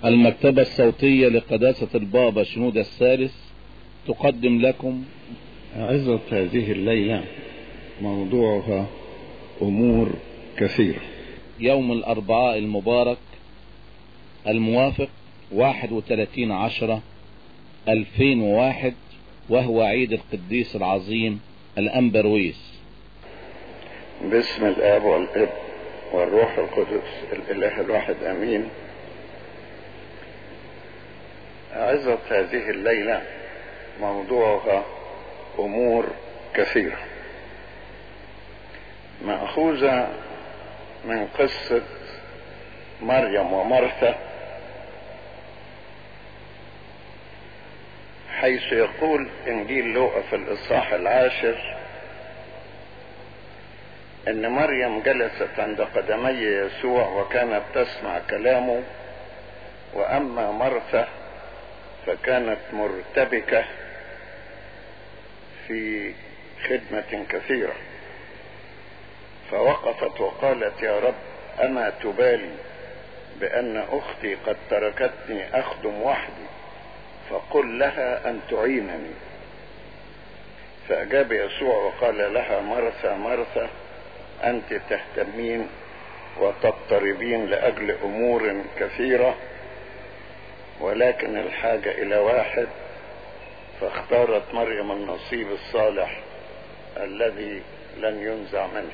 المكتبة الصوتية لقداسة البابا شنود الثالث تقدم لكم عظة هذه الليلة موضوعها أمور كثيرة يوم الأربعاء المبارك الموافق 31 عشرة 2001 وهو عيد القديس العظيم الأنبرويس باسم الآب والابن والروح القدس الإله الواحد أمين عظة هذه الليلة موضوعها أمور كثيرة مأخوذة من قصة مريم ومرثا حيث يقول إنجيل لوقا في الإصحاح العاشر ان مريم جلست عند قدمي يسوع وكانت تسمع كلامه واما مرثا فكانت مرتبكه في خدمه كثيره فوقفت وقالت يا رب اما تبالي بان اختي قد تركتني اخدم وحدي فقل لها ان تعينني فاجاب يسوع وقال لها مرثا مرثا أنت تهتمين وتضطربين لأجل أمور كثيرة ولكن الحاجة إلى واحد فاختارت مريم النصيب الصالح الذي لن ينزع منه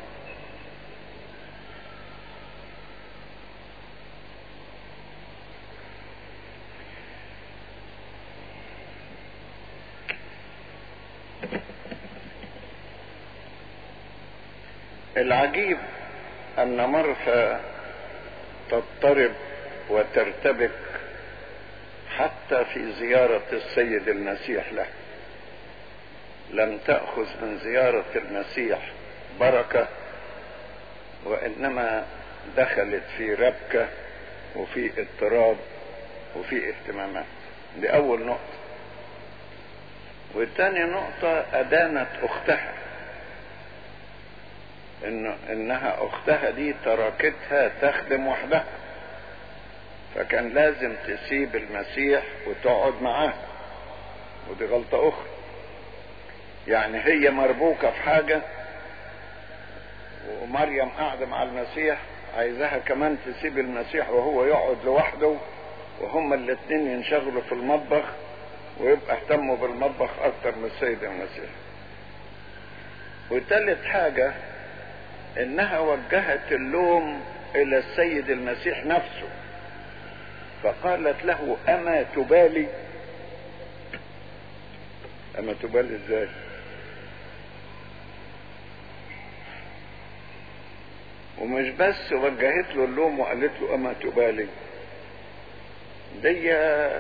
العجيب ان مرثا تضطرب وترتبك حتى في زيارة السيد المسيح له لم تأخذ من زيارة المسيح بركة وإنما دخلت في ربكة وفي اضطراب وفي اهتمامات دي أول نقطة والتاني نقطة أدانت أختها إن انها اختها دي تركتها تخدم وحدها فكان لازم تسيب المسيح وتقعد معاه ودي غلطة اخرى يعني هي مربوكة في حاجة ومريم قاعدة مع المسيح عايزاها كمان تسيب المسيح وهو يقعد لوحده وهما الاتنين ينشغلوا في المطبخ ويبقى اهتموا بالمطبخ اكتر من السيد المسيح وتالت حاجة انها وجهت اللوم الى السيد المسيح نفسه فقالت له اما تبالي اما تبالي ازاي ومش بس وجهت له اللوم وقالت له اما تبالي دي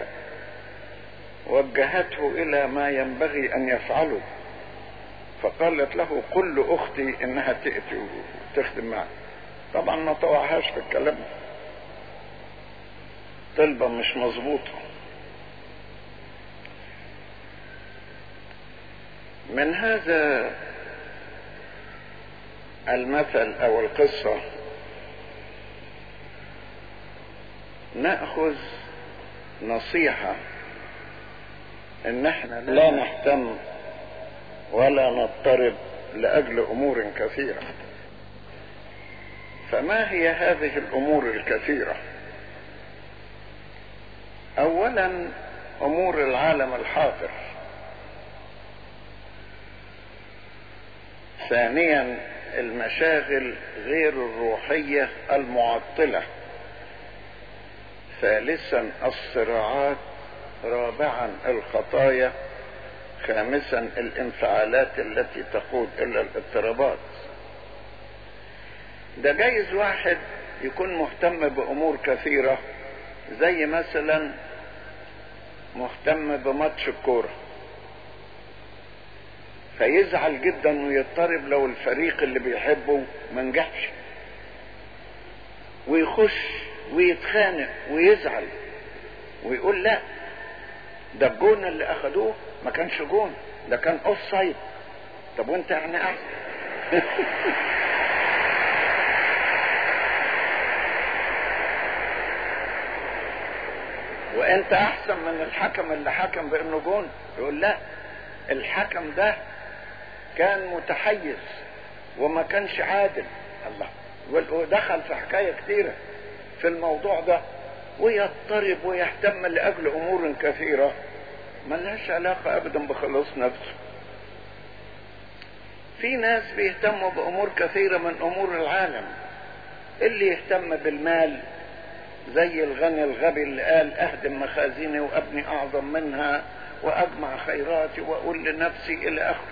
وجهته الى ما ينبغي ان يفعله فقالت له قل لاختي انها تاتي وتخدم معي طبعا ما طوعهاش في الكلام طلبة مش مظبوطة من هذا المثل او القصة نأخذ نصيحة ان احنا لا نهتم ولا نضطرب لاجل امور كثيره فما هي هذه الامور الكثيره اولا امور العالم الحاضر ثانيا المشاغل غير الروحيه المعطله ثالثا الصراعات رابعا الخطايا خامسا الانفعالات التي تقود الى الاضطرابات ده جايز واحد يكون مهتم بامور كثيره زي مثلا مهتم بماتش الكوره فيزعل جدا ويضطرب لو الفريق اللي بيحبه ما نجحش ويخش ويتخانق ويزعل ويقول لا ده الجون اللي اخدوه ما كانش جون ده كان اوف سايد طب وانت يعني احسن وانت احسن من الحكم اللي حكم بانه جون يقول لا الحكم ده كان متحيز وما كانش عادل الله ودخل في حكايه كثيره في الموضوع ده ويضطرب ويهتم لاجل امور كثيره ملهاش علاقه ابدا بخلاص نفسه في ناس بيهتموا بامور كثيره من امور العالم اللي يهتم بالمال زي الغني الغبي اللي قال اهدم مخازني وابني اعظم منها واجمع خيراتي واقول لنفسي الى اخره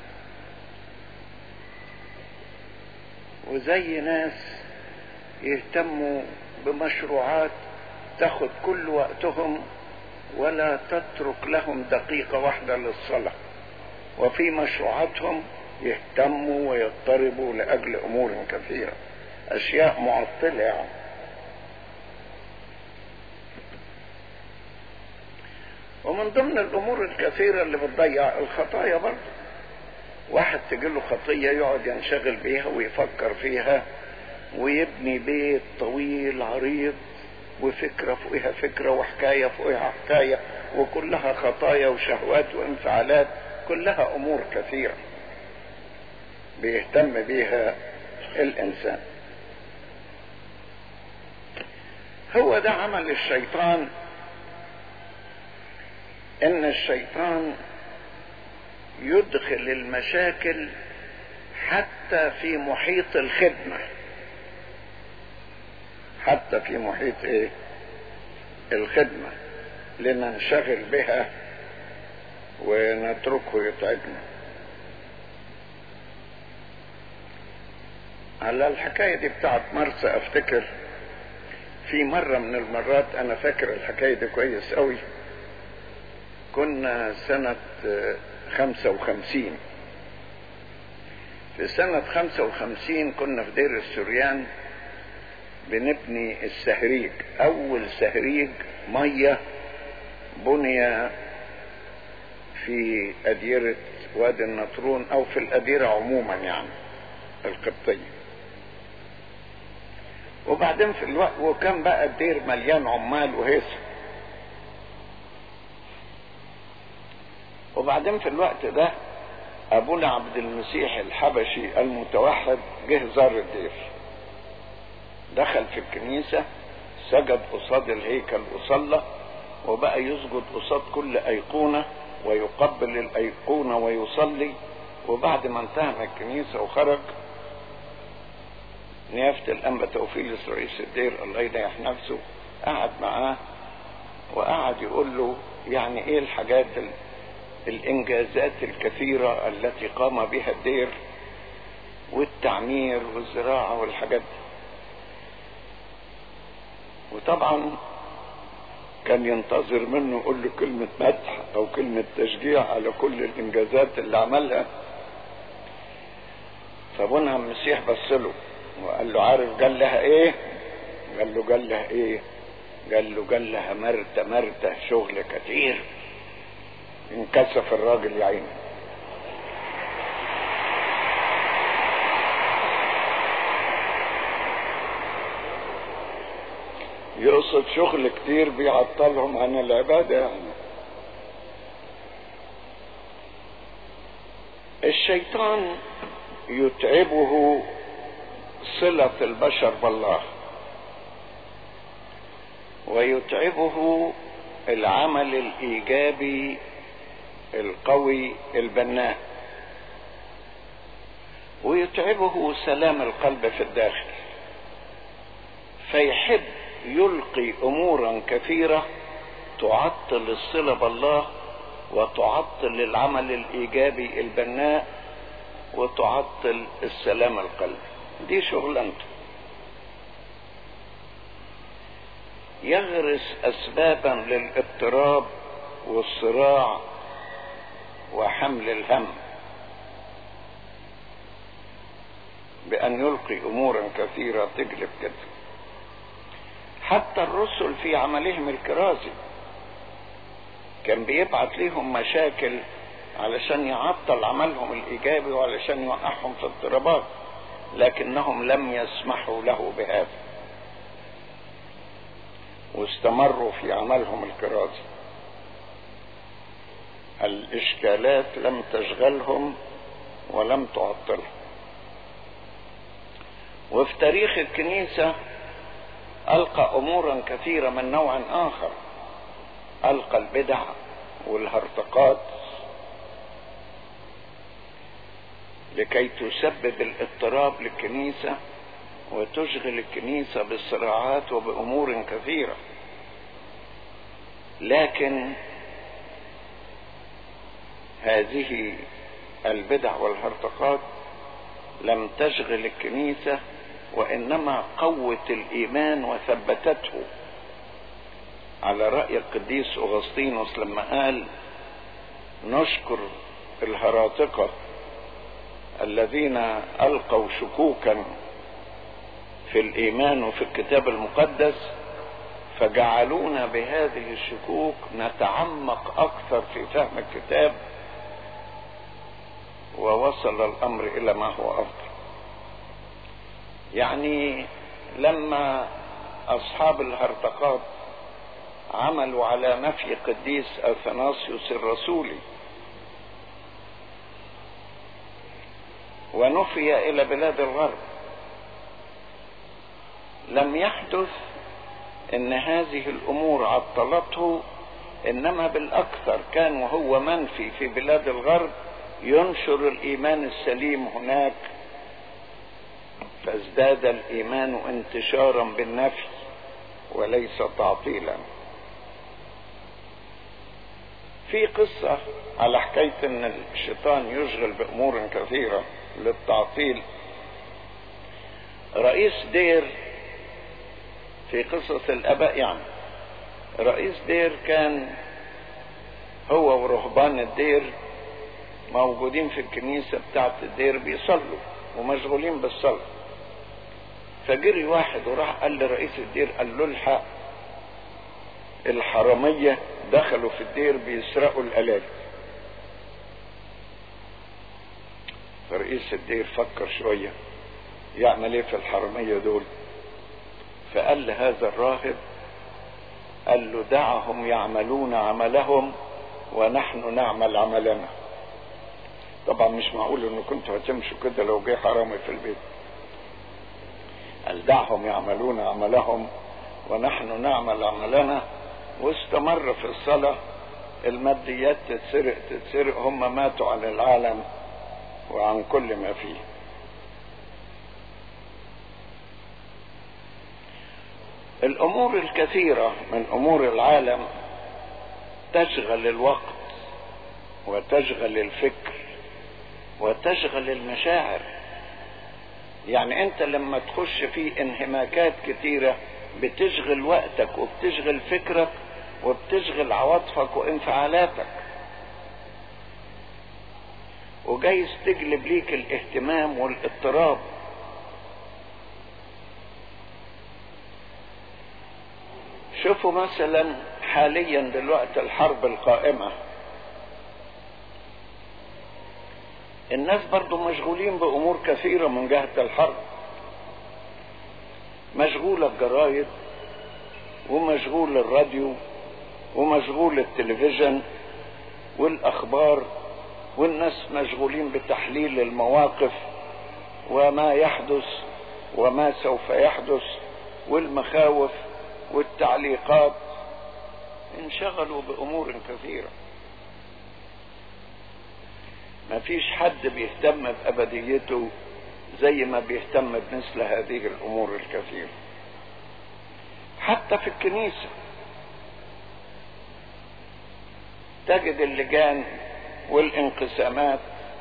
وزي ناس يهتموا بمشروعات تاخد كل وقتهم ولا تترك لهم دقيقة واحدة للصلاة وفي مشروعاتهم يهتموا ويضطربوا لأجل أمور كثيرة أشياء معطلة يعني ومن ضمن الأمور الكثيرة اللي بتضيع الخطايا برضه واحد تجيله خطية يقعد ينشغل بيها ويفكر فيها ويبني بيت طويل عريض وفكرة فوقها فكرة وحكاية فوقها حكاية وكلها خطايا وشهوات وانفعالات كلها أمور كثيرة بيهتم بيها الإنسان هو ده عمل الشيطان ان الشيطان يدخل المشاكل حتى في محيط الخدمة حتى في محيط ايه الخدمة لننشغل بها ونتركه يتعبنا على الحكاية دي بتاعت مرسى افتكر في مرة من المرات انا فاكر الحكاية دي كويس قوي كنا سنة خمسة وخمسين في سنة خمسة وخمسين كنا في دير السريان بنبني السهريج أول سهريج مية بني في أديرة وادي النطرون أو في الأديرة عموما يعني القبطية وبعدين في الوقت وكان بقى الدير مليان عمال وهيصة وبعدين في الوقت ده ابونا عبد المسيح الحبشي المتوحد جه زار الدير دخل في الكنيسة سجد قصاد الهيكل وصلى وبقى يسجد قصاد كل أيقونة ويقبل الأيقونة ويصلي وبعد ما انتهى من الكنيسة وخرج نيافة الأنبا توفيلس رئيس الدير الله يريح نفسه قعد معاه وقعد يقول له يعني ايه الحاجات الانجازات الكثيرة التي قام بها الدير والتعمير والزراعة والحاجات دي وطبعا كان ينتظر منه يقول له كلمة مدح او كلمة تشجيع على كل الانجازات اللي عملها فابونا المسيح بص له وقال له عارف قال لها ايه قال له قال لها ايه قال له قال لها مرتة مرتة شغل كتير انكسف الراجل يا عيني يقصد شغل كتير بيعطلهم عن العبادة يعني الشيطان يتعبه صلة البشر بالله ويتعبه العمل الإيجابي القوي البناء ويتعبه سلام القلب في الداخل فيحب يلقي امورا كثيره تعطل الصله بالله وتعطل العمل الايجابي البناء وتعطل السلام القلبي دي شغلانته يغرس اسبابا للاضطراب والصراع وحمل الهم بان يلقي امورا كثيره تجلب كده حتى الرسل في عملهم الكرازي كان بيبعت ليهم مشاكل علشان يعطل عملهم الايجابي وعلشان يوقعهم في اضطرابات لكنهم لم يسمحوا له بهذا واستمروا في عملهم الكرازي الإشكالات لم تشغلهم ولم تعطلهم وفي تاريخ الكنيسة ألقى أمورا كثيرة من نوع آخر ألقى البدع والهرطقات لكي تسبب الاضطراب للكنيسة وتشغل الكنيسة بالصراعات وبأمور كثيرة لكن هذه البدع والهرطقات لم تشغل الكنيسة وإنما قوت الإيمان وثبتته على رأي القديس أغسطينوس لما قال نشكر الهراطقة الذين ألقوا شكوكا في الإيمان وفي الكتاب المقدس فجعلونا بهذه الشكوك نتعمق أكثر في فهم الكتاب ووصل الأمر إلى ما هو أفضل يعني لما أصحاب الهرطقات عملوا على نفي قديس أثناسيوس الرسولي ونفي إلى بلاد الغرب لم يحدث ان هذه الامور عطلته انما بالاكثر كان وهو منفي في بلاد الغرب ينشر الايمان السليم هناك فازداد الايمان انتشارا بالنفي وليس تعطيلا في قصة على حكاية ان الشيطان يشغل بامور كثيرة للتعطيل رئيس دير في قصص الاباء يعني رئيس دير كان هو ورهبان الدير موجودين في الكنيسة بتاعت الدير بيصلوا ومشغولين بالصلاة فجري واحد وراح قال لرئيس الدير قال له الحق الحرامية دخلوا في الدير بيسرقوا الآلات فرئيس الدير فكر شوية يعمل ايه في الحرامية دول فقال لهذا الراهب قال له دعهم يعملون عملهم ونحن نعمل عملنا طبعا مش معقول انه كنتوا هتمشوا كده لو جه حرامي في البيت قال دعهم يعملون عملهم ونحن نعمل عملنا واستمر في الصلاة الماديات تتسرق تتسرق هم ماتوا عن العالم وعن كل ما فيه الامور الكثيرة من امور العالم تشغل الوقت وتشغل الفكر وتشغل المشاعر يعني انت لما تخش في انهماكات كتيرة بتشغل وقتك وبتشغل فكرك وبتشغل عواطفك وانفعالاتك وجايز تجلب ليك الاهتمام والاضطراب شوفوا مثلا حاليا دلوقتي الحرب القائمة الناس برضو مشغولين بأمور كثيرة من جهة الحرب مشغول الجرايد ومشغول الراديو ومشغول التلفزيون والأخبار والناس مشغولين بتحليل المواقف وما يحدث وما سوف يحدث والمخاوف والتعليقات انشغلوا بأمور كثيرة ما فيش حد بيهتم بأبديته زي ما بيهتم بمثل هذه الأمور الكثيرة حتى في الكنيسة تجد اللجان والانقسامات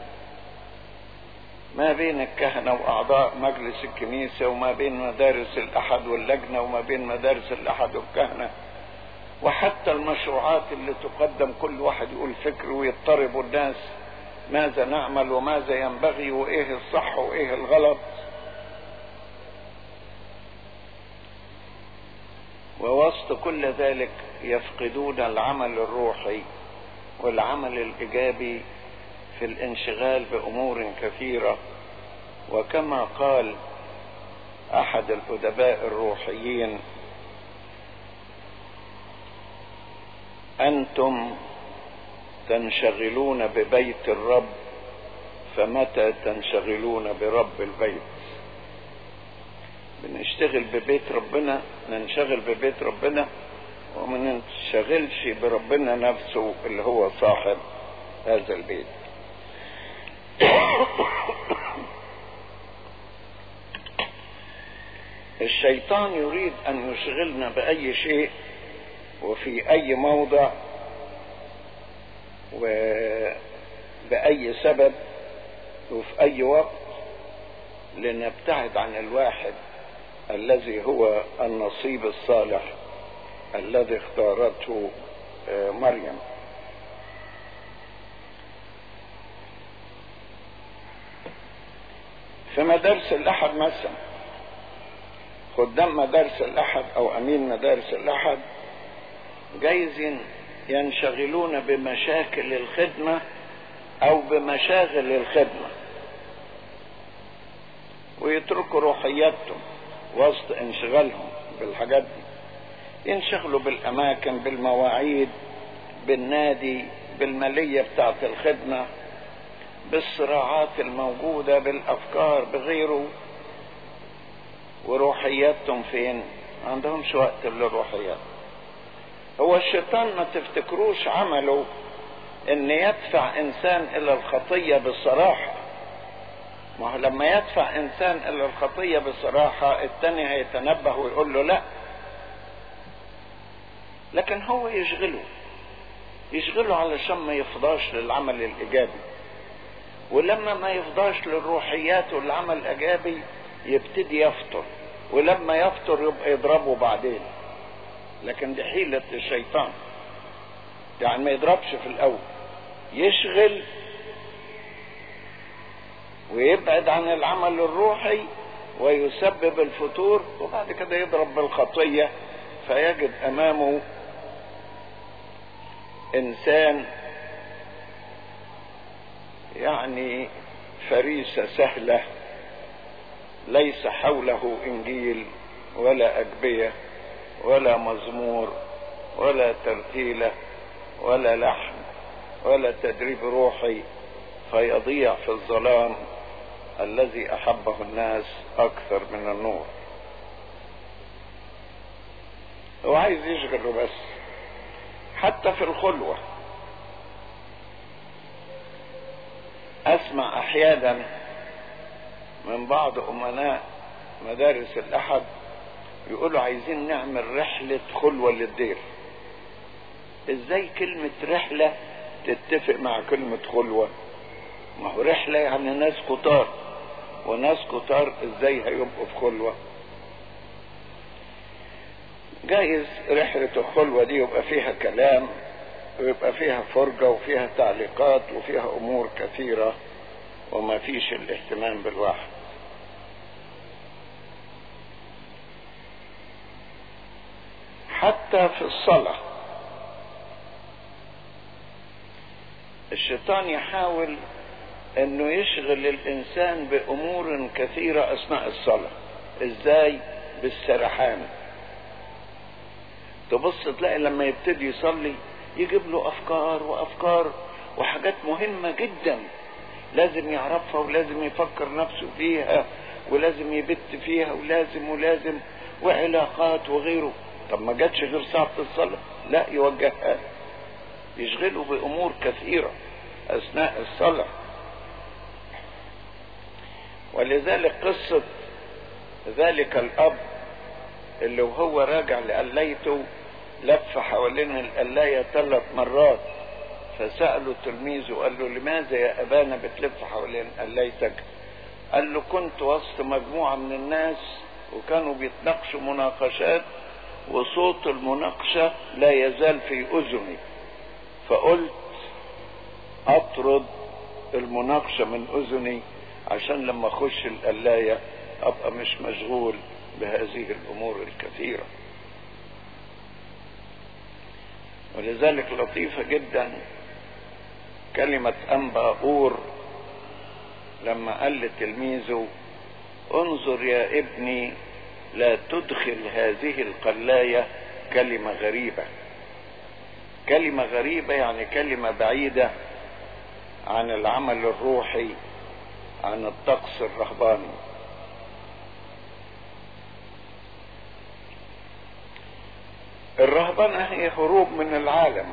ما بين الكهنة وأعضاء مجلس الكنيسة وما بين مدارس الأحد واللجنة وما بين مدارس الأحد والكهنة وحتى المشروعات اللي تقدم كل واحد يقول فكر ويضطرب الناس ماذا نعمل وماذا ينبغي وإيه الصح وإيه الغلط ووسط كل ذلك يفقدون العمل الروحي والعمل الإيجابي في الانشغال بامور كثيره وكما قال احد الادباء الروحيين أنتم تنشغلون ببيت الرب فمتى تنشغلون برب البيت بنشتغل ببيت ربنا ننشغل ببيت ربنا وما ننشغلش بربنا نفسه اللي هو صاحب هذا البيت الشيطان يريد ان يشغلنا باي شيء وفي اي موضع وباي سبب وفي اي وقت لنبتعد عن الواحد الذي هو النصيب الصالح الذي اختارته مريم في مدارس الاحد مثلا خدام مدارس الاحد او امين مدارس الاحد جايز ينشغلون بمشاكل الخدمة او بمشاغل الخدمة ويتركوا روحياتهم وسط انشغالهم بالحاجات دي ينشغلوا بالاماكن بالمواعيد بالنادي بالمالية بتاعت الخدمة بالصراعات الموجودة بالافكار بغيره وروحياتهم فين ما عندهمش وقت للروحيات هو الشيطان ما تفتكروش عمله ان يدفع انسان الى الخطية بصراحة ما هو لما يدفع انسان الى الخطية بصراحة التاني هيتنبه ويقول له لا لكن هو يشغله يشغله علشان ما يفضاش للعمل الايجابي ولما ما يفضاش للروحيات والعمل الايجابي يبتدي يفطر ولما يفطر يبقى يضربه بعدين لكن دي حيلة الشيطان يعني ما يضربش في الاول يشغل ويبعد عن العمل الروحي ويسبب الفتور وبعد كده يضرب بالخطية فيجد امامه انسان يعني فريسة سهلة ليس حوله انجيل ولا اجبية ولا مزمور ولا ترتيلة ولا لحن ولا تدريب روحي فيضيع في الظلام الذي احبه الناس اكثر من النور هو عايز يشغله بس حتى في الخلوة اسمع احيانا من بعض امناء مدارس الاحد يقولوا عايزين نعمل رحلة خلوة للدير ازاي كلمة رحلة تتفق مع كلمة خلوة ما هو رحلة يعني ناس كتار وناس كتار ازاي هيبقوا في خلوة جايز رحلة الخلوة دي يبقى فيها كلام ويبقى فيها فرجة وفيها تعليقات وفيها امور كثيرة وما فيش الاهتمام بالواحد حتى في الصلاة الشيطان يحاول انه يشغل الانسان بامور كثيرة اثناء الصلاة ازاي بالسرحان تبص تلاقي لما يبتدي يصلي يجيب له افكار وافكار وحاجات مهمة جدا لازم يعرفها ولازم يفكر نفسه فيها ولازم يبت فيها ولازم ولازم وعلاقات وغيره طب ما جاتش غير ساعة الصلاة لا يوجهها يشغله بأمور كثيرة أثناء الصلاة ولذلك قصة ذلك الأب اللي وهو راجع لقلايته لف حوالين القلاية ثلاث مرات فسأله تلميذه قال له لماذا يا أبانا بتلف حوالين قلايتك قال له كنت وسط مجموعة من الناس وكانوا بيتناقشوا مناقشات وصوت المناقشة لا يزال في أذني فقلت أطرد المناقشة من أذني عشان لما أخش القلاية أبقى مش مشغول بهذه الأمور الكثيرة ولذلك لطيفة جدا كلمة أنباؤور لما قال لتلميذه انظر يا ابني لا تدخل هذه القلاية كلمة غريبة كلمة غريبة يعني كلمة بعيدة عن العمل الروحي عن الطقس الرهباني الرهبنة هي هروب من العالم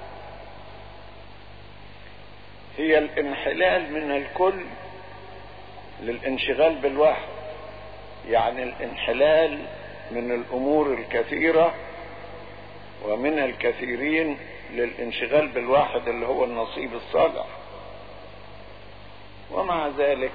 هي الانحلال من الكل للانشغال بالواحد يعني الانحلال من الامور الكثيره ومن الكثيرين للانشغال بالواحد اللي هو النصيب الصالح ومع ذلك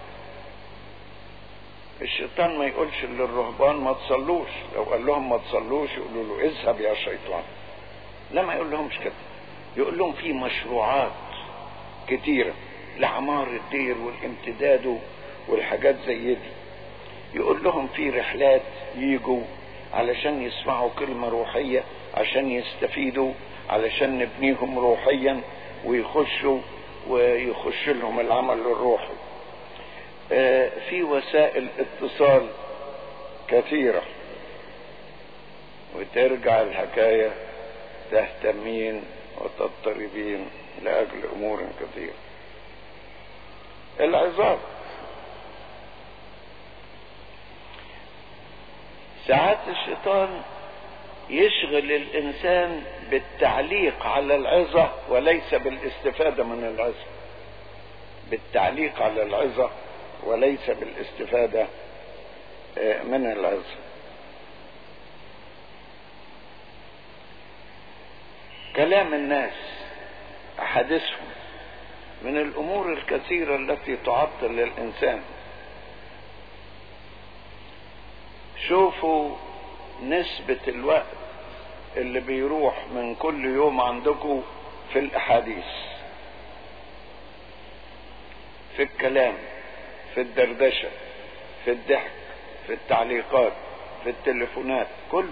الشيطان ما يقولش للرهبان ما تصلوش لو قال لهم ما تصلوش يقولوا له اذهب يا شيطان لا ما يقول لهمش كده يقول لهم في مشروعات كتيرة لعمار الدير والامتداد والحاجات زي دي يقول لهم في رحلات يجوا علشان يسمعوا كلمة روحية عشان يستفيدوا علشان نبنيهم روحيا ويخشوا ويخش لهم العمل الروحي آه في وسائل اتصال كثيرة وترجع الحكاية تهتمين وتضطربين لأجل أمور كثيرة العظات ساعات الشيطان يشغل الإنسان بالتعليق على العظة وليس بالاستفادة من العظة بالتعليق على العظة وليس بالاستفادة من العظة كلام الناس أحاديثهم من الأمور الكثيرة التي تعطل الإنسان شوفوا نسبة الوقت اللي بيروح من كل يوم عندكم في الأحاديث في الكلام في الدردشة في الضحك في التعليقات في التليفونات كل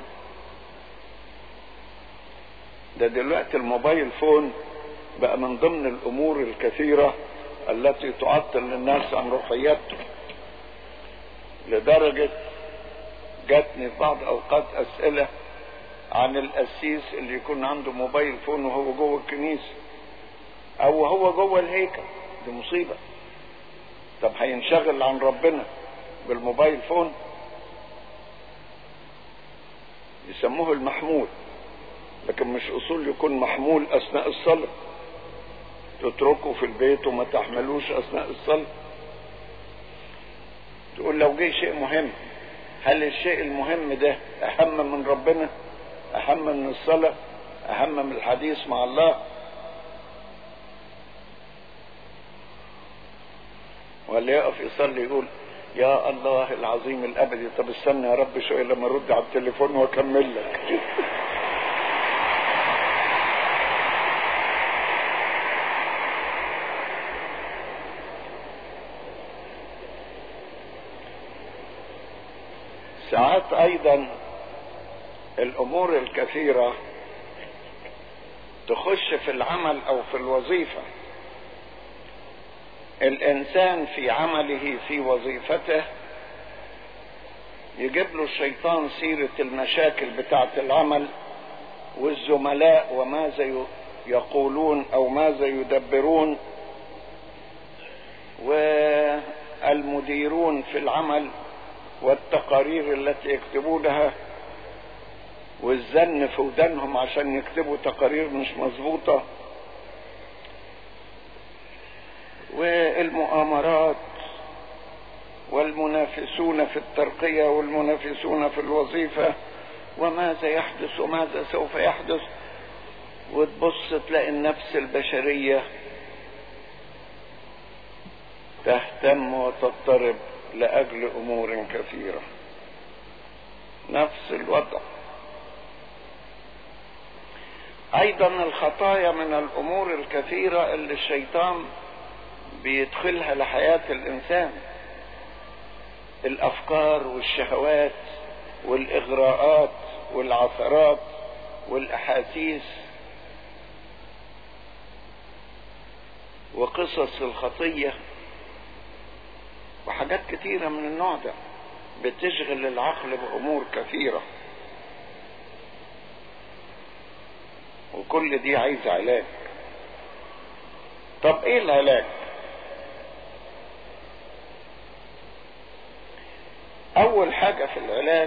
ده دلوقتي الموبايل فون بقى من ضمن الامور الكثيرة التي تعطل الناس عن روحياتهم لدرجة جاتني في بعض اوقات اسئلة عن القسيس اللي يكون عنده موبايل فون وهو جوه الكنيسة او هو جوه الهيكل دي مصيبة طب هينشغل عن ربنا بالموبايل فون يسموه المحمول لكن مش اصول يكون محمول اثناء الصلاة تتركه في البيت وما تحملوش اثناء الصلاة تقول لو جه شيء مهم هل الشيء المهم ده اهم من ربنا اهم من الصلاة اهم من الحديث مع الله ولا يقف يصلي يقول يا الله العظيم الابدي طب استنى يا رب شويه لما ارد على التليفون واكمل لك ساعات ايضا الامور الكثيره تخش في العمل او في الوظيفه الانسان في عمله في وظيفته يجيب له الشيطان سيرة المشاكل بتاعة العمل والزملاء وماذا يقولون او ماذا يدبرون والمديرون في العمل والتقارير التي يكتبونها والزن في ودانهم عشان يكتبوا تقارير مش مظبوطه والمؤامرات والمنافسون في الترقية والمنافسون في الوظيفة وماذا يحدث وماذا سوف يحدث وتبص تلاقي النفس البشرية تهتم وتضطرب لأجل أمور كثيرة نفس الوضع أيضا الخطايا من الأمور الكثيرة اللي الشيطان بيدخلها لحياة الإنسان الأفكار والشهوات والإغراءات والعثرات والأحاسيس وقصص الخطية وحاجات كتيرة من النوع ده بتشغل العقل بأمور كثيرة وكل دي عايز علاج طب ايه العلاج اول حاجة في العلاج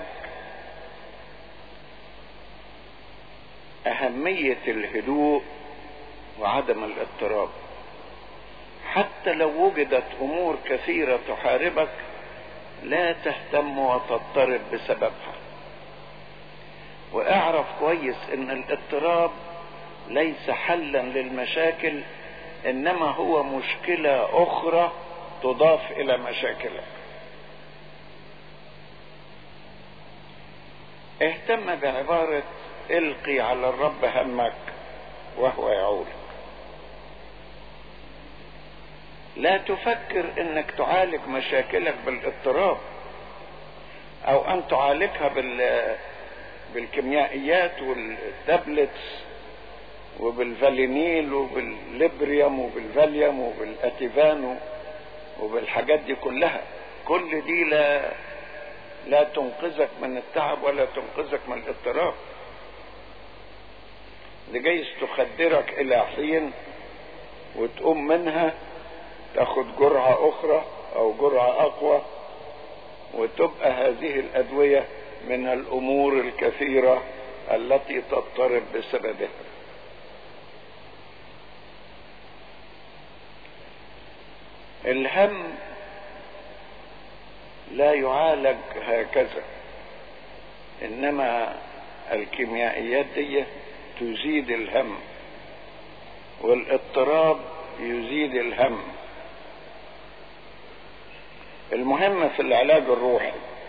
اهمية الهدوء وعدم الاضطراب حتى لو وجدت امور كثيرة تحاربك لا تهتم وتضطرب بسببها واعرف كويس ان الاضطراب ليس حلا للمشاكل انما هو مشكلة اخرى تضاف الى مشاكلك اهتم بعبارة القي على الرب همك وهو يعولك لا تفكر انك تعالج مشاكلك بالاضطراب او ان تعالجها بال بالكيميائيات والتابلتس وبالفالينيل وبالليبريوم وبالفاليوم وبالاتيفان وبالحاجات دي كلها كل دي لا لا تنقذك من التعب ولا تنقذك من الاضطراب دي جايز تخدرك الى حين وتقوم منها تاخد جرعة اخرى او جرعة اقوى وتبقى هذه الادوية من الامور الكثيرة التي تضطرب بسببها الهم لا يعالج هكذا انما الكيميائيات دي تزيد الهم والاضطراب يزيد الهم المهم في العلاج الروحي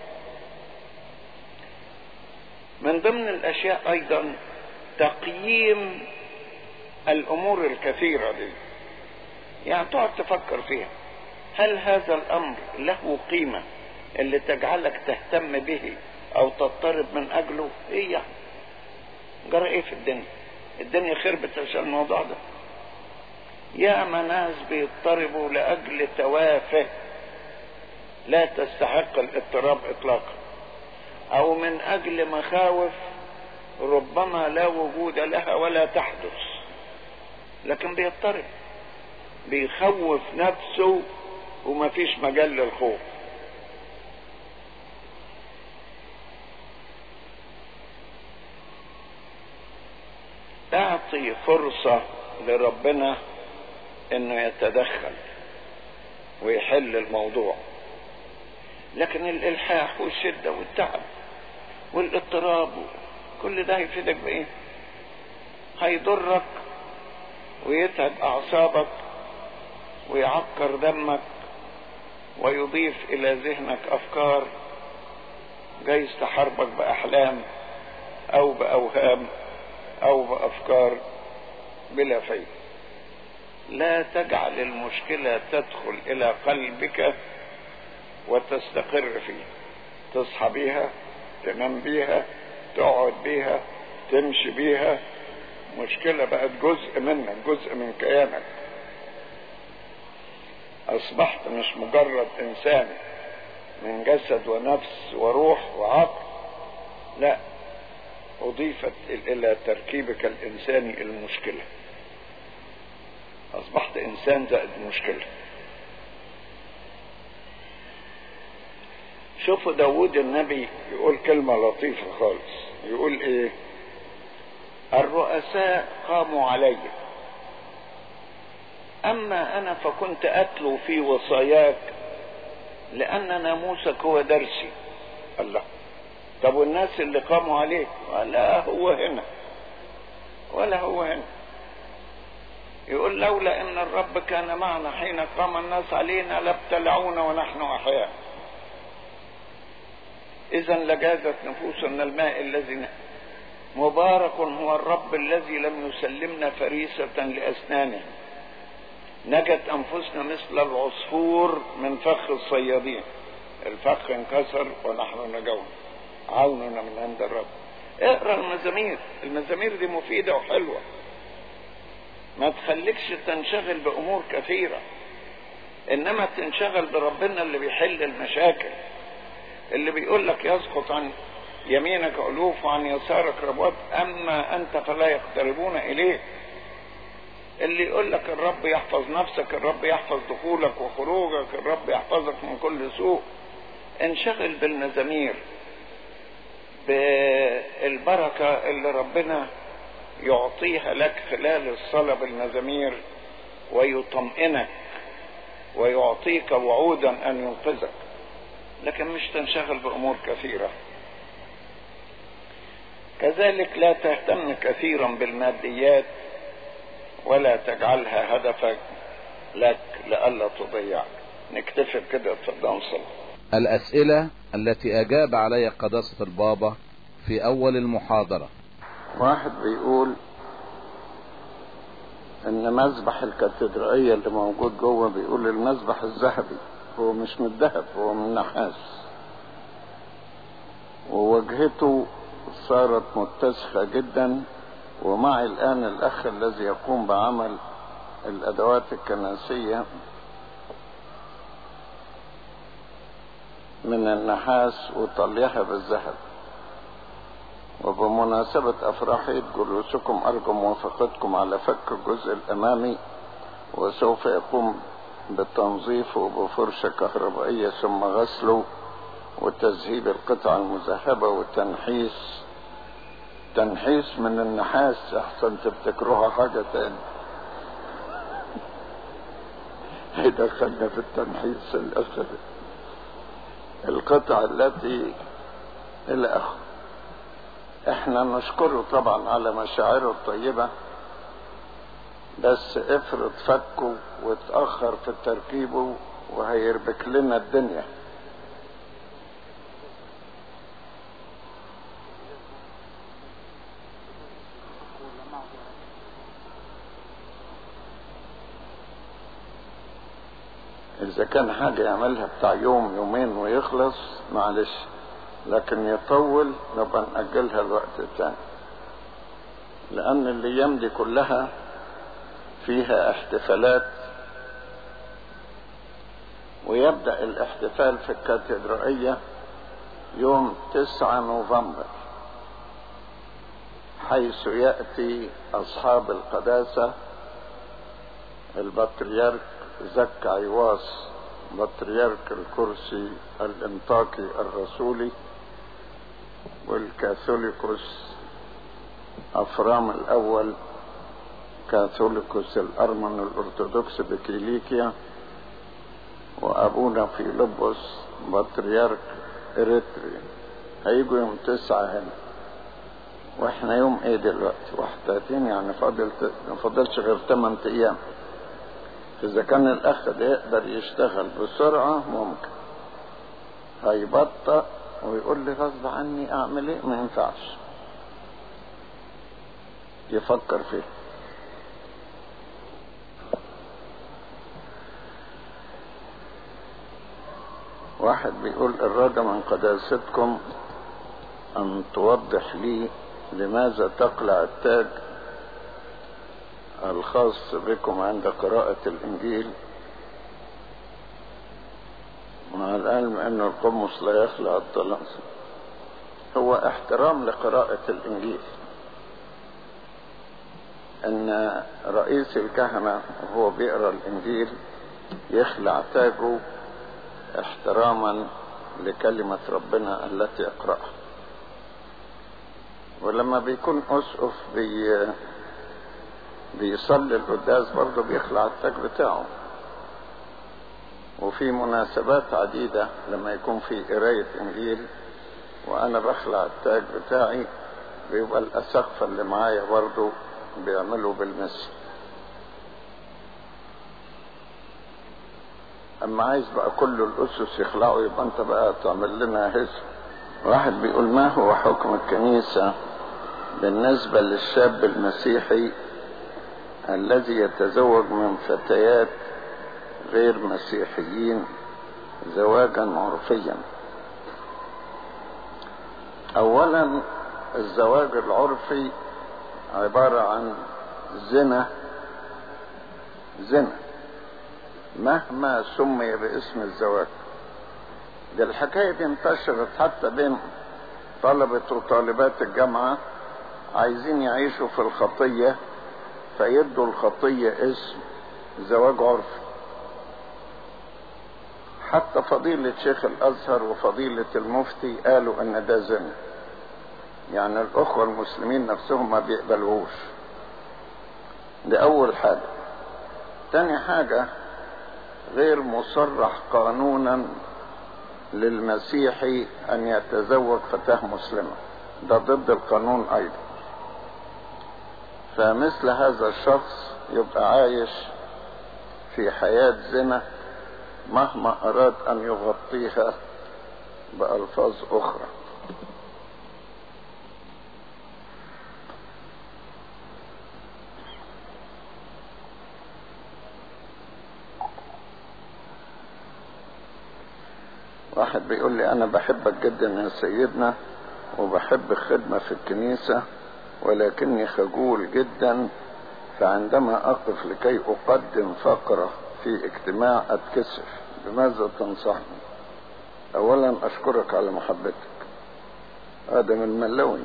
من ضمن الاشياء ايضا تقييم الامور الكثيرة دي يعني تقعد تفكر فيها هل هذا الامر له قيمة اللي تجعلك تهتم به او تضطرب من اجله ايه يعني جرى ايه في الدنيا الدنيا خربت عشان الموضوع ده يا ناس بيضطربوا لاجل توافه لا تستحق الاضطراب اطلاقا او من اجل مخاوف ربما لا وجود لها ولا تحدث لكن بيضطرب بيخوف نفسه وما فيش مجال للخوف اعطي فرصة لربنا انه يتدخل ويحل الموضوع لكن الالحاح والشدة والتعب والاضطراب كل ده هيفيدك بايه هيضرك ويتعب اعصابك ويعكر دمك ويضيف الى ذهنك افكار جايز تحاربك باحلام او باوهام او بافكار بلا فايده لا تجعل المشكله تدخل الى قلبك وتستقر فيه تصحى بيها تنام بيها تقعد بيها تمشي بيها مشكله بقت جزء منك جزء من كيانك اصبحت مش مجرد انسان من جسد ونفس وروح وعقل لا اضيفت الى تركيبك الانساني المشكله اصبحت انسان زائد مشكله شوفوا داود النبي يقول كلمه لطيفه خالص يقول ايه الرؤساء قاموا علي اما انا فكنت اتلو في وصاياك لان ناموسك هو درسي الله طب والناس اللي قاموا عليك لا هو هنا ولا هو هنا يقول لولا ان الرب كان معنا حين قام الناس علينا لابتلعونا ونحن احياء اذا لجازت نفوسنا الماء الذي مبارك هو الرب الذي لم يسلمنا فريسة لأسنانه نجت أنفسنا مثل العصفور من فخ الصيادين الفخ انكسر ونحن نجون عوننا من عند الرب اقرا المزامير المزامير دي مفيدة وحلوة ما تخليكش تنشغل بأمور كثيرة إنما تنشغل بربنا اللي بيحل المشاكل اللي بيقول لك يسقط عن يمينك ألوف وعن يسارك ربوات أما أنت فلا يقتربون إليك اللي يقول لك الرب يحفظ نفسك الرب يحفظ دخولك وخروجك الرب يحفظك من كل سوء انشغل بالمزامير بالبركة اللي ربنا يعطيها لك خلال الصلاة بالمزامير ويطمئنك ويعطيك وعودا أن ينقذك لكن مش تنشغل بأمور كثيرة كذلك لا تهتم كثيرا بالماديات ولا تجعلها هدفك لك لئلا تضيعك نكتفي بكده اتفضل نصلي الأسئلة التي أجاب عليها قداسة البابا في أول المحاضرة واحد بيقول ان مذبح الكاتدرائية اللي موجود جوه بيقول المذبح الذهبي هو مش من الذهب هو من النحاس ووجهته صارت متسخة جدا ومعي الآن الأخ الذي يقوم بعمل الأدوات الكنسية من النحاس وطليها بالذهب وبمناسبة أفراح عيد جلوسكم أرجو موافقتكم على فك الجزء الأمامي وسوف يقوم بتنظيفه بفرشة كهربائية ثم غسله وتذهيب القطع المذهبة والتنحيس تنحيس من النحاس أحسن تفتكروها حاجة تاني هيدخلنا في التنحيس الأخر القطع التي إلى آخره احنا نشكره طبعا على مشاعره الطيبة بس افرض فكه واتأخر في تركيبه وهيربك لنا الدنيا إذا كان حاجة يعملها بتاع يوم يومين ويخلص معلش لكن يطول نبقى نأجلها الوقت التاني لأن الأيام دي كلها فيها احتفالات ويبدأ الاحتفال في الكاتدرائية يوم 9 نوفمبر حيث يأتي أصحاب القداسة البطريرك زكا عيواس بطريرك الكرسي الانطاكي الرسولي والكاثوليكوس أفرام الأول كاثوليكوس الأرمن الأرثوذكس بكيليكيا وأبونا فيلبس بطريرك إريتري هيجوا يوم تسعة هنا واحنا يوم ايه دلوقتي واحدتين يعني فاضل ما فاضلش غير 8 ايام اذا كان الاخ ده يقدر يشتغل بسرعة ممكن هيبطأ ويقول لي غصب عني اعمل ايه ما ينفعش يفكر فيه واحد بيقول الرجاء من قداستكم ان توضح لي لماذا تقلع التاج الخاص بكم عند قراءة الإنجيل مع العلم أن القمص لا يخلع الطلاسم هو احترام لقراءة الإنجيل أن رئيس الكهنة وهو بيقرأ الإنجيل يخلع تاجه احتراما لكلمة ربنا التي يقرأها ولما بيكون أسقف بي بيصلي القداس برضه بيخلع التاج بتاعه وفي مناسبات عديدة لما يكون في قراية إنجيل وأنا بخلع التاج بتاعي بيبقى الأسقفة اللي معايا برضه بيعملوا بالمثل أما عايز بقى كل الأسس يخلعوا يبقى أنت بقى تعمل لنا هزم واحد بيقول ما هو حكم الكنيسة بالنسبة للشاب المسيحي الذي يتزوج من فتيات غير مسيحيين زواجا عرفيا اولا الزواج العرفي عبارة عن زنا زنا مهما سمي باسم الزواج دي الحكاية دي انتشرت حتى بين طلبة وطالبات الجامعة عايزين يعيشوا في الخطية فيدوا الخطية اسم زواج عرفي حتى فضيلة شيخ الأزهر وفضيلة المفتي قالوا إن ده زنا يعني الأخوة المسلمين نفسهم ما بيقبلوش دي أول حاجة تاني حاجة غير مصرح قانونا للمسيحي أن يتزوج فتاة مسلمة ده ضد القانون أيضا فمثل هذا الشخص يبقى عايش في حياة زنا مهما أراد أن يغطيها بألفاظ أخرى واحد بيقول لي أنا بحبك جدا يا سيدنا وبحب الخدمة في الكنيسة ولكني خجول جدا فعندما أقف لكي أقدم فقرة في اجتماع أتكسف بماذا تنصحني أولا أشكرك على محبتك آدم الملوي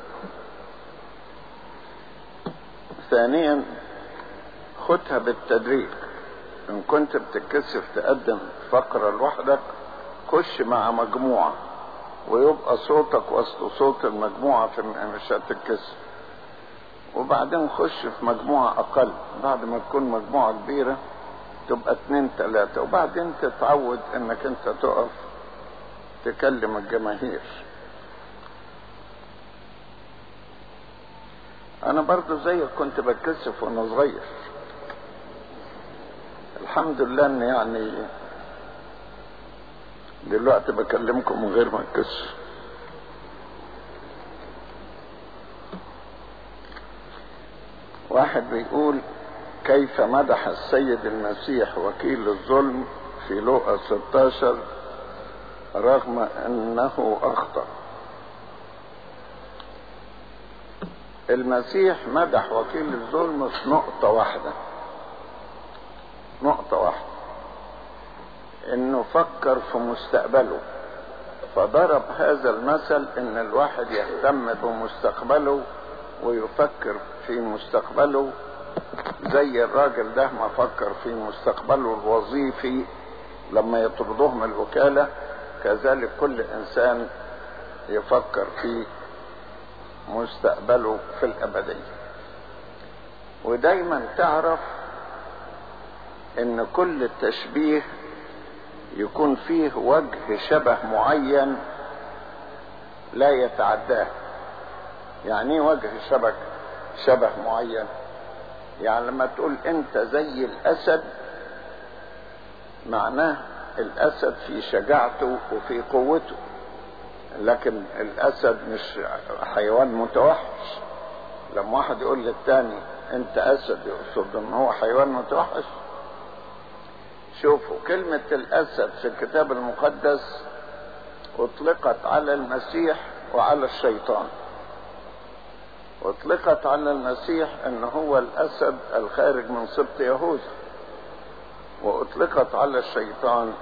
ثانيا خدها بالتدريج إن كنت بتتكسف تقدم فقرة لوحدك خش مع مجموعة ويبقى صوتك وسط صوت المجموعة في مش هتتكسف وبعدين خش في مجموعة أقل بعد ما تكون مجموعة كبيرة تبقى اتنين تلاتة وبعدين تتعود انك انت تقف تكلم الجماهير انا برضو زيك كنت بتكسف وانا صغير الحمد لله ان يعني دلوقتي بكلمكم من غير ما اتكسف واحد بيقول كيف مدح السيد المسيح وكيل الظلم في لوقا 16 رغم انه اخطأ المسيح مدح وكيل الظلم في نقطة واحدة نقطة واحدة انه فكر في مستقبله فضرب هذا المثل ان الواحد يهتم بمستقبله ويفكر في مستقبله زي الراجل ده ما فكر في مستقبله الوظيفي لما يطردوه من الوكالة كذلك كل انسان يفكر في مستقبله في الابدية ودايما تعرف ان كل تشبيه يكون فيه وجه شبه معين لا يتعداه يعني ايه وجه شبه شبه معين يعني لما تقول انت زي الاسد معناه الاسد في شجاعته وفي قوته لكن الاسد مش حيوان متوحش لما واحد يقول للتاني انت اسد يقصد ان هو حيوان متوحش شوفوا كلمة الاسد في الكتاب المقدس اطلقت على المسيح وعلى الشيطان اطلقت على المسيح ان هو الاسد الخارج من سبط يهوذا واطلقت على الشيطان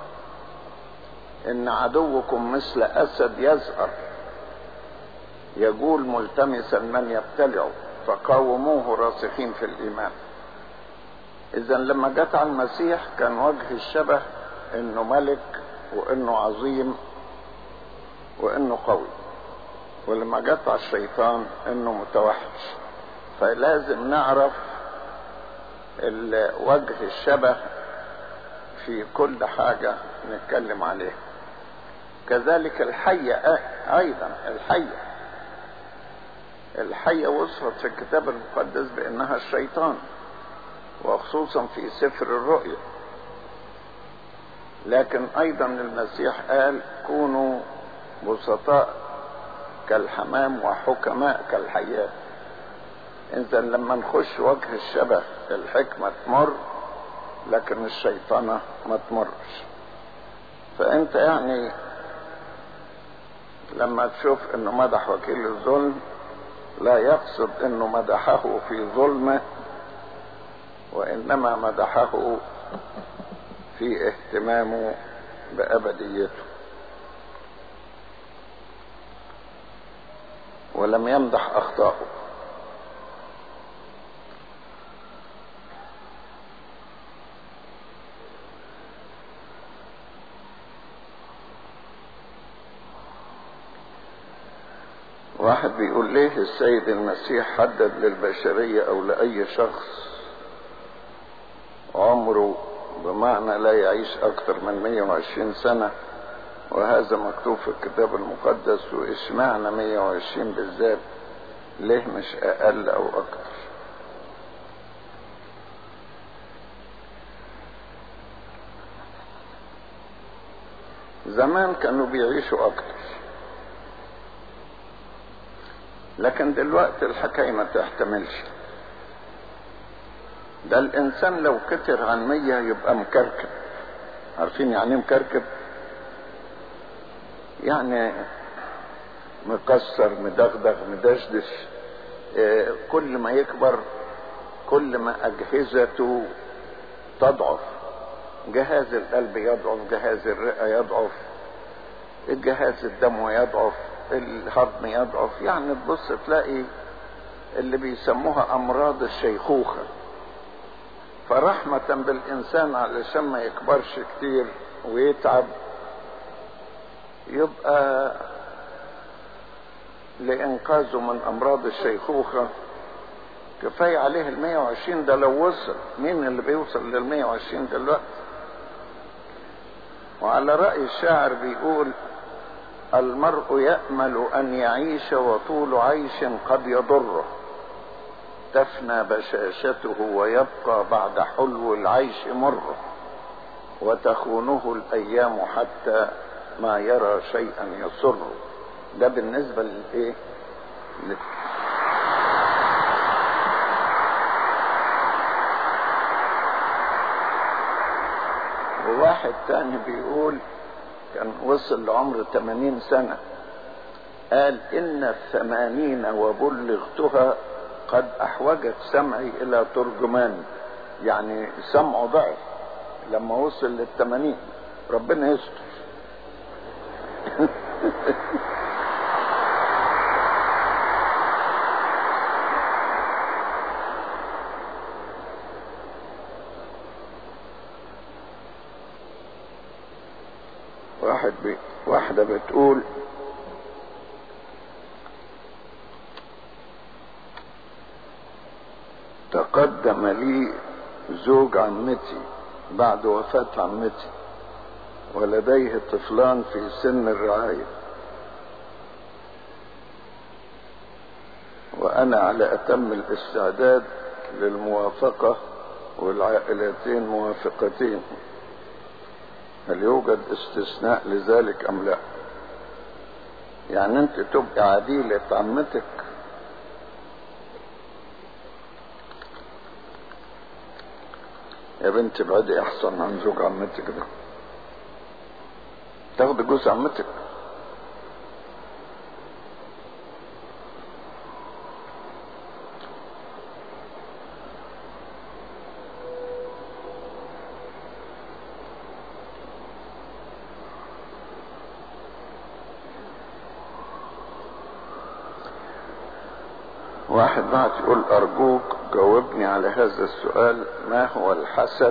ان عدوكم مثل اسد يزهر يقول ملتمسا من يبتلعه فقاوموه راسخين في الايمان اذا لما جت على المسيح كان وجه الشبه انه ملك وانه عظيم وانه قوي ولما جت على الشيطان انه متوحش فلازم نعرف وجه الشبه في كل حاجة نتكلم عليها كذلك الحية ايضا الحية الحية وصفت في الكتاب المقدس بانها الشيطان وخصوصا في سفر الرؤيا لكن ايضا المسيح قال كونوا بسطاء كالحمام وحكماء كالحياة اذا لما نخش وجه الشبه الحكمة تمر لكن الشيطانة ما تمرش فانت يعني لما تشوف انه مدح وكيل الظلم لا يقصد انه مدحه في ظلمه وانما مدحه في اهتمامه بابديته ولم يمدح أخطاءه واحد بيقول ليه السيد المسيح حدد للبشرية او لأي شخص عمره بمعنى لا يعيش اكتر من 120 سنة وهذا مكتوب في الكتاب المقدس واشمعنى 120 بالذات ليه مش اقل او اكتر زمان كانوا بيعيشوا اكتر لكن دلوقتي الحكاية ما تحتملش ده الانسان لو كتر عن مية يبقى مكركب عارفين يعني ايه مكركب يعني مكسر مدغدغ مدشدش اه كل ما يكبر كل ما اجهزته تضعف جهاز القلب يضعف جهاز الرئة يضعف الجهاز الدم يضعف الهضم يضعف يعني تبص تلاقي اللي بيسموها امراض الشيخوخة فرحمة بالانسان علشان ما يكبرش كتير ويتعب يبقى لانقاذه من امراض الشيخوخة كفاية عليه ال 120 ده لو وصل مين اللي بيوصل لل 120 دلوقتي وعلى رأي الشاعر بيقول المرء يأمل أن يعيش وطول عيش قد يضره تفنى بشاشته ويبقى بعد حلو العيش مره وتخونه الأيام حتى ما يرى شيئا يسره ده بالنسبة للإيه؟ وواحد تاني بيقول كان وصل لعمر 80 سنة قال إن الثمانين وبلغتها قد أحوجت سمعي إلى ترجمان يعني سمعه ضعف لما وصل للثمانين ربنا يستر واحد بي واحدة بتقول تقدم لي زوج عمتي بعد وفاة عمتي ولديه طفلان في سن الرعاية وأنا على أتم الاستعداد للموافقة والعائلتين موافقتين هل يوجد استثناء لذلك أم لا يعني أنت تبقى عديلة عمتك يا بنتي ابعدي احسن عن زوج عمتك ده تاخد جوز عمتك واحد بعت يقول أرجوك جاوبني على هذا السؤال ما هو الحسد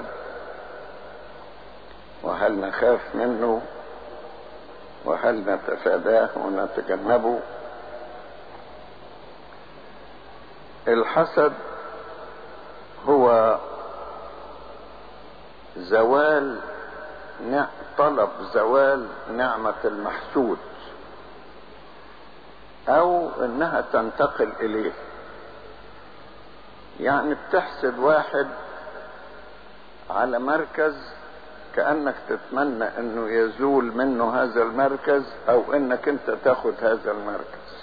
وهل نخاف منه وهل نتفاداه ونتجنبه الحسد هو زوال طلب زوال نعمة المحسود او انها تنتقل اليه يعني بتحسد واحد على مركز كأنك تتمنى انه يزول منه هذا المركز او انك انت تاخد هذا المركز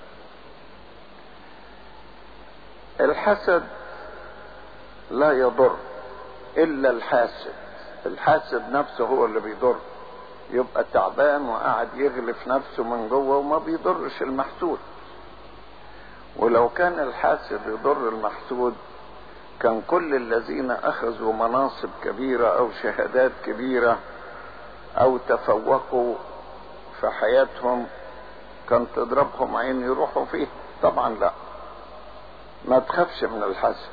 الحسد لا يضر الا الحاسد الحاسد نفسه هو اللي بيضر يبقى تعبان وقاعد يغلف نفسه من جوه وما بيضرش المحسود ولو كان الحاسد يضر المحسود كان كل الذين اخذوا مناصب كبيرة او شهادات كبيرة او تفوقوا في حياتهم كان تضربهم عين يروحوا فيه طبعا لا ما تخافش من الحسد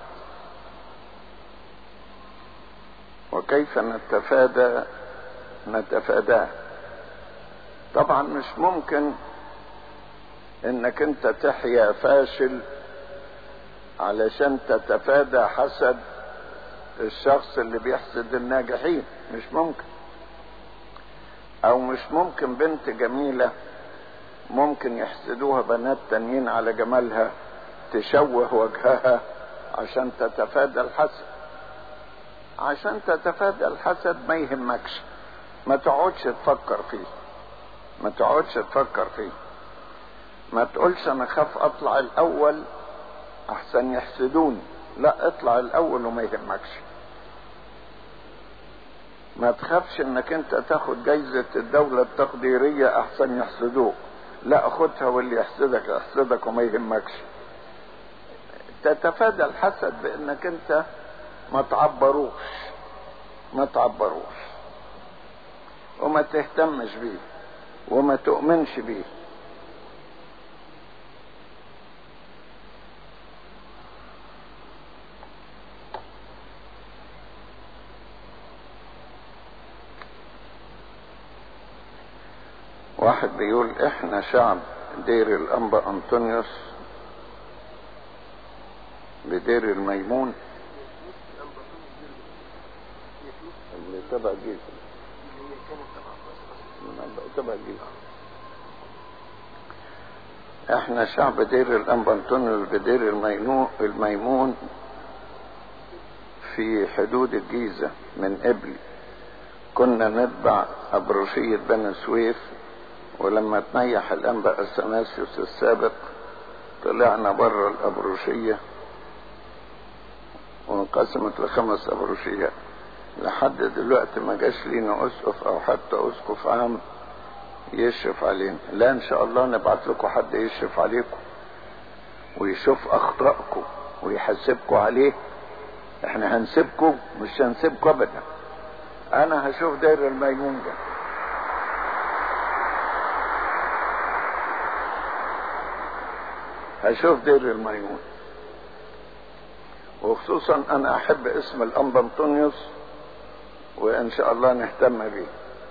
وكيف نتفادى نتفاداه طبعا مش ممكن انك انت تحيا فاشل علشان تتفادى حسد الشخص اللي بيحسد الناجحين مش ممكن او مش ممكن بنت جميلة ممكن يحسدوها بنات تانيين على جمالها تشوه وجهها عشان تتفادى الحسد عشان تتفادى الحسد ما يهمكش ما تقعدش تفكر فيه ما تقعدش تفكر فيه ما تقولش انا خاف اطلع الاول احسن يحسدوني لا اطلع الاول وما يهمكش ما تخافش انك انت تاخد جايزة الدولة التقديرية احسن يحسدوك لا خدها واللي يحسدك يحسدك وما يهمكش تتفادى الحسد بانك انت ما تعبروش ما تعبروش وما تهتمش بيه وما تؤمنش بيه واحد بيقول احنا شعب دير الانبا انطونيوس بدير الميمون اللي تبع جيزة تبع جيزة احنا شعب دير الانبا انطونيوس بدير الميمون الميمون في حدود الجيزة من قبل كنا نتبع أبروشية بني سويف ولما تنيح الأنبا الثناسيوس السابق طلعنا بره الأبروشية وانقسمت لخمس أبروشيات لحد دلوقتي ما جاش لينا أسقف أو حتى أسقف عام يشرف علينا لا إن شاء الله نبعت لكم حد يشرف عليكم ويشوف أخطائكم ويحاسبكم عليه احنا هنسيبكم مش هنسيبكم أبدا أنا هشوف داير الميمون ده هشوف دير الميمون وخصوصا انا احب اسم الانبا انطونيوس وان شاء الله نهتم بيه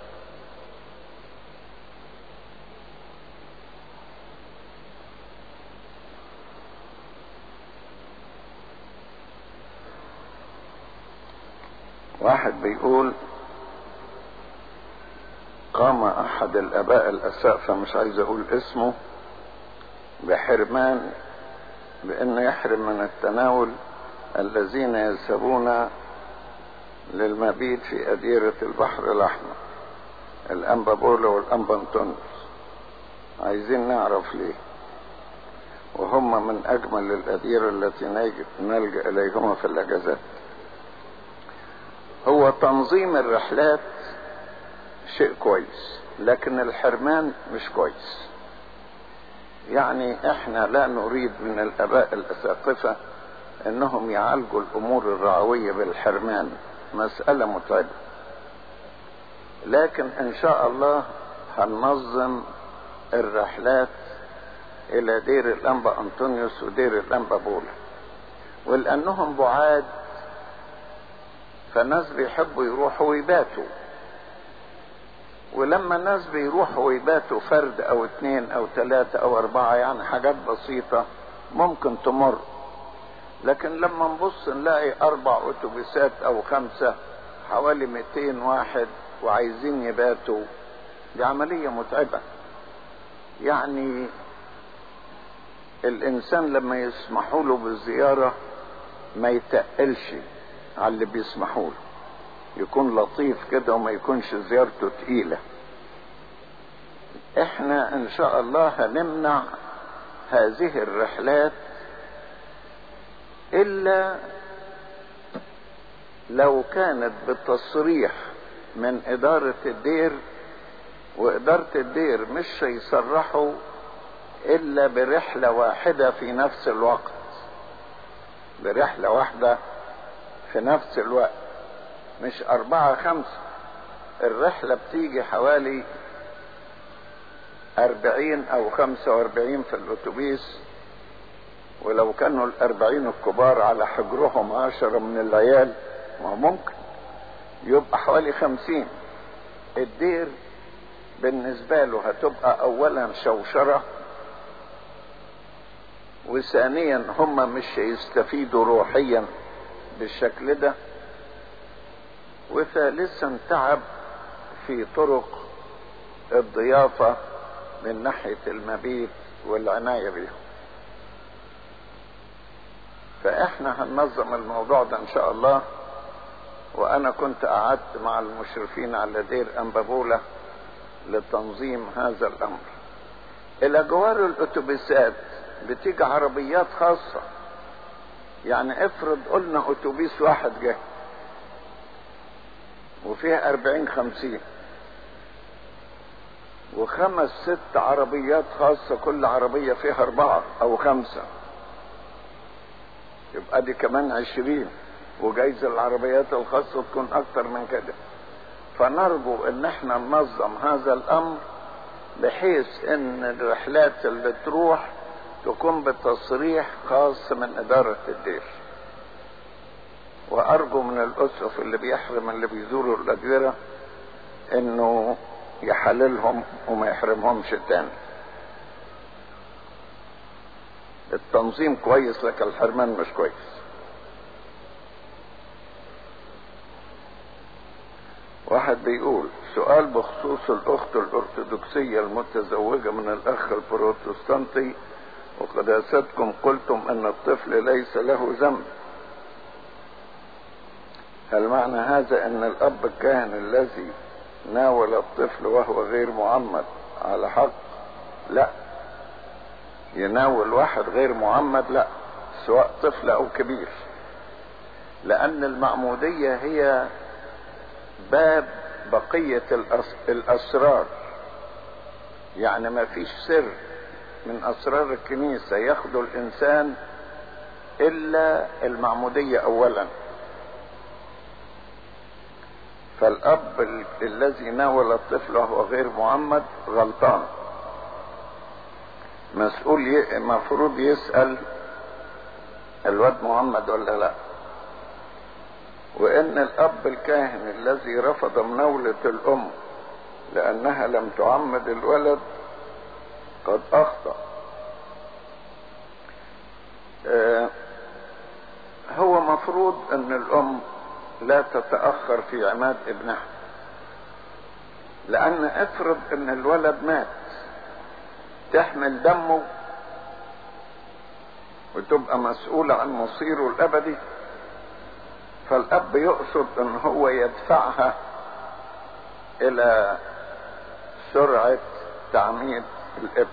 واحد بيقول قام احد الاباء الاسافة مش عايز اقول اسمه بحرمان بأنه يحرم من التناول الذين يذهبون للمبيت في أديرة البحر الأحمر الأنبا بولا والأنبا انطونيوس عايزين نعرف ليه وهم من أجمل الأديرة التي نلجأ إليهما في الأجازات هو تنظيم الرحلات شيء كويس لكن الحرمان مش كويس يعني احنا لا نريد من الاباء الاساقفه انهم يعالجوا الامور الرعويه بالحرمان مساله متعبه لكن ان شاء الله هننظم الرحلات الى دير الانبا انطونيوس ودير الانبا بولا ولانهم بعاد فالناس بيحبوا يروحوا ويباتوا ولما الناس بيروحوا ويباتوا فرد او اتنين او تلاتة او اربعة يعني حاجات بسيطة ممكن تمر لكن لما نبص نلاقي اربع اتوبيسات او خمسة حوالي 200 واحد وعايزين يباتوا دي عملية متعبة يعني الانسان لما يسمحوا له بالزيارة ما يتقلش على اللي بيسمحوا له يكون لطيف كده وما يكونش زيارته تقيلة احنا ان شاء الله هنمنع هذه الرحلات الا لو كانت بالتصريح من ادارة الدير وادارة الدير مش هيصرحوا الا برحلة واحدة في نفس الوقت برحلة واحدة في نفس الوقت مش أربعة خمسة الرحلة بتيجي حوالي أربعين أو خمسة وأربعين في الأتوبيس ولو كانوا الأربعين الكبار على حجرهم عشرة من العيال ما ممكن يبقى حوالي خمسين الدير بالنسبة له هتبقى أولا شوشرة وثانيا هم مش هيستفيدوا روحيا بالشكل ده وثالثا تعب في طرق الضيافة من ناحية المبيت والعناية بيهم فاحنا هننظم الموضوع ده ان شاء الله وانا كنت قعدت مع المشرفين على دير انبابولة لتنظيم هذا الامر الى جوار الاتوبيسات بتيجي عربيات خاصة يعني افرض قلنا اتوبيس واحد جه وفيها اربعين خمسين وخمس ست عربيات خاصة كل عربية فيها اربعة او خمسة يبقى دي كمان عشرين وجايز العربيات الخاصة تكون اكتر من كده فنرجو ان احنا ننظم هذا الامر بحيث ان الرحلات اللي تروح تكون بتصريح خاص من ادارة الدير وارجو من الاسقف اللي بيحرم اللي بيزوروا الاديرة انه يحللهم وما يحرمهمش تاني التنظيم كويس لكن الحرمان مش كويس واحد بيقول سؤال بخصوص الأخت الأرثوذكسية المتزوجة من الأخ البروتستانتي وقداستكم قلتم أن الطفل ليس له ذنب هل معنى هذا أن الأب الكاهن الذي ناول الطفل وهو غير معمد على حق لا يناول واحد غير معمد لا سواء طفل او كبير لان المعمودية هي باب بقية الاسرار يعني ما فيش سر من اسرار الكنيسة ياخده الانسان الا المعمودية اولا فالاب الذي ناول الطفل وهو غير معمد غلطان مسؤول المفروض يسأل الواد محمد ولا لا وان الاب الكاهن الذي رفض مناولة الام لانها لم تعمد الولد قد اخطأ آه هو مفروض ان الام لا تتأخر في عماد ابنها لان افرض ان الولد مات تحمل دمه وتبقى مسؤولة عن مصيره الأبدي فالأب يقصد أن هو يدفعها إلى سرعة تعميد الابن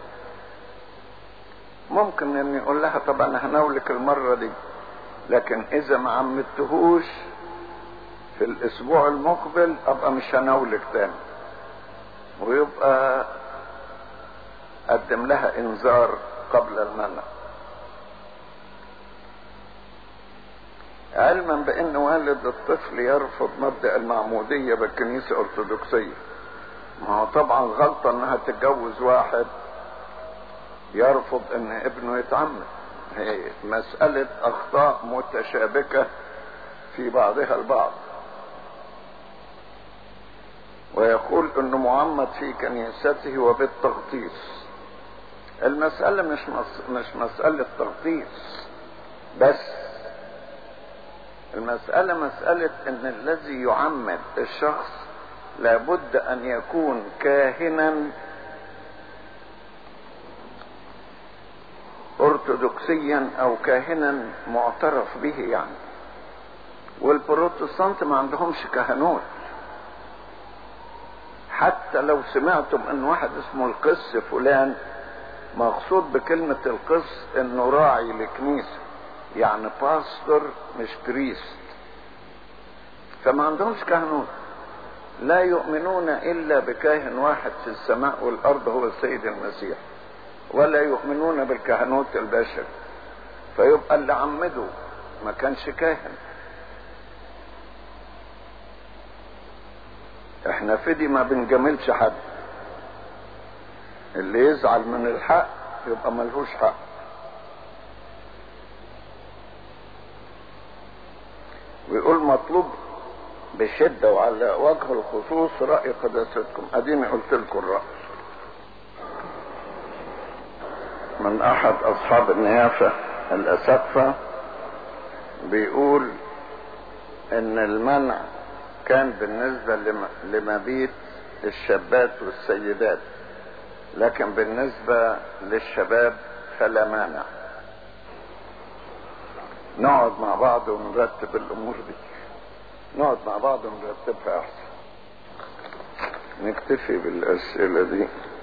ممكن أن يقول لها طب أنا هناولك المرة دي لكن إذا ما عمدتهوش في الأسبوع المقبل أبقى مش هناولك تاني ويبقى قدم لها انذار قبل المنع علما بان والد الطفل يرفض مبدا المعموديه بالكنيسه الارثوذكسيه ما هو طبعا غلطه انها تتجوز واحد يرفض ان ابنه يتعمد هي مساله اخطاء متشابكه في بعضها البعض ويقول انه معمد في كنيسته وبالتغطيس المسألة مش مس... مش مسألة تغطيس بس المسألة مسألة ان الذي يعمد الشخص لابد ان يكون كاهنا ارثوذكسيا او كاهنا معترف به يعني والبروتستانت ما عندهمش كهنوت حتى لو سمعتم ان واحد اسمه القس فلان مقصود بكلمة القس انه راعي لكنيسة يعني باستور مش بريست فما عندهمش كهنوت لا يؤمنون الا بكاهن واحد في السماء والارض هو السيد المسيح ولا يؤمنون بالكهنوت البشري فيبقى اللي عمده ما كانش كاهن احنا في دي ما بنجاملش حد اللي يزعل من الحق يبقى ملهوش حق ويقول مطلوب بشدة وعلى وجه الخصوص رأي قداستكم اديني قلت لكم الرأي من احد اصحاب النيافة الاسقفة بيقول ان المنع كان بالنسبة لمبيت الشابات والسيدات لكن بالنسبة للشباب فلا مانع نقعد مع بعض ونرتب الامور دي نقعد مع بعض ونرتبها احسن نكتفي بالاسئلة دي